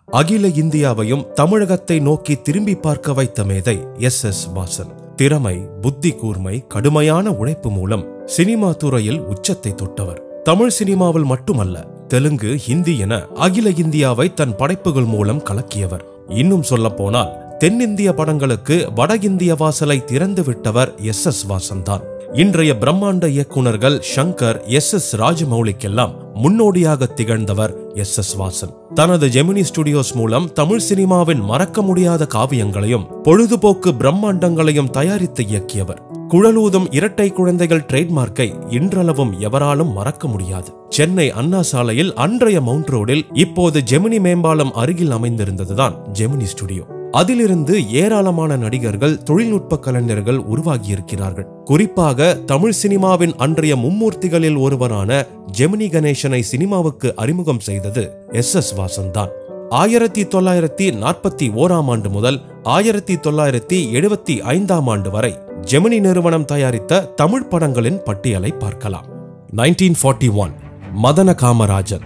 அகில இந்தியாவையும் தமிழகத்தை நோக்கி திரும்பி பார்க்க வைத்த மேதை எஸ் எஸ் வாசன் திறமை புத்தி கூர்மை கடுமையான உழைப்பு மூலம் சினிமா துறையில் உச்சத்தை தொட்டவர் தமிழ் சினிமாவில் மட்டுமல்ல தெலுங்கு ஹிந்தி என அகில இந்தியாவை தன் படைப்புகள் மூலம் கலக்கியவர் இன்னும் சொல்ல போனால் தென்னிந்திய படங்களுக்கு வட இந்திய வாசலை திறந்து விட்டவர் எஸ் எஸ் வாசன் தான் இன்றைய பிரம்மாண்ட இயக்குனர்கள் ஷங்கர் எஸ் எஸ் ராஜமௌலிக்கெல்லாம் முன்னோடியாக திகழ்ந்தவர் எஸ் எஸ் வாசன் தனது ஜெமினி ஸ்டுடியோஸ் மூலம் தமிழ் சினிமாவின் மறக்க முடியாத காவியங்களையும் பொழுதுபோக்கு பிரம்மாண்டங்களையும் தயாரித்து இயக்கியவர் குழலூதும் இரட்டை குழந்தைகள் ட்ரேட்மார்க்கை இன்றளவும் எவராலும் மறக்க முடியாது சென்னை அண்ணா சாலையில் அன்றைய மவுண்ட் ரோடில் இப்போது ஜெமினி மேம்பாலம் அருகில் அமைந்திருந்ததுதான் ஜெமினி ஸ்டுடியோ அதிலிருந்து ஏராளமான நடிகர்கள் தொழில்நுட்ப கலைஞர்கள் உருவாகியிருக்கிறார்கள் குறிப்பாக தமிழ் சினிமாவின் அன்றைய மும்மூர்த்திகளில் ஒருவரான ஜெமினி கணேசனை சினிமாவுக்கு அறிமுகம் செய்தது எஸ் எஸ் வாசன் தான் ஆயிரத்தி தொள்ளாயிரத்தி நாற்பத்தி ஓராம் ஆண்டு முதல் ஆயிரத்தி தொள்ளாயிரத்தி எழுபத்தி ஐந்தாம் ஆண்டு வரை ஜெமினி நிறுவனம் தயாரித்த தமிழ் படங்களின் பட்டியலை பார்க்கலாம் nineteen forty one Madana Kamarajan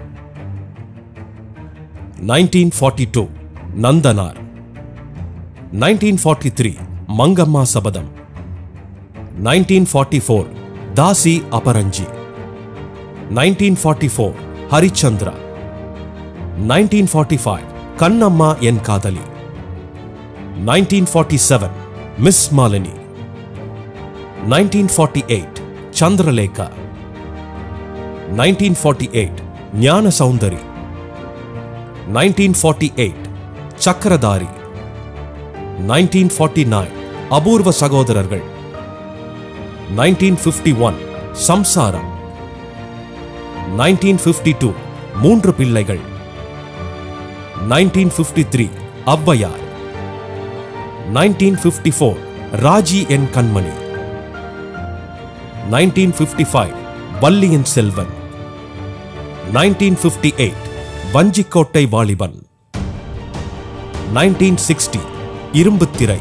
nineteen forty two Nandanar nineteen forty three Mangamma Sabatham nineteen forty four Dasi Aparanji nineteen forty four Harichandra nineteen forty five Kannamma En Kadhali nineteen forty seven Miss Malini nineteen forty eight Chandralekha nineteen forty eight Gnana Soundari nineteen forty eight Chakradhari nineteen forty nine Apoorva Sagodharargal nineteen fifty one Samsaram nineteen fifty two Moondru Pillaigal nineteen fifty three Avvaiyar nineteen fifty four Raji En Kanmani nineteen fifty five Valliyin Selvan nineteen fifty eight Vanjikottai Valiban nineteen sixty இரும்புத் திரை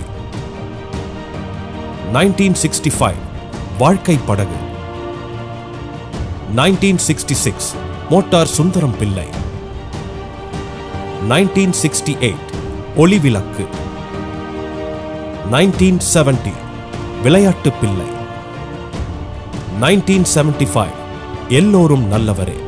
nineteen sixty five Vazhkai Padagu nineteen sixty six motor Sundaram Pillai nineteen sixty eight Olivilakku nineteen seventy Vilayattu Pillai nineteen seventy five எல்லோரும் நல்லவரே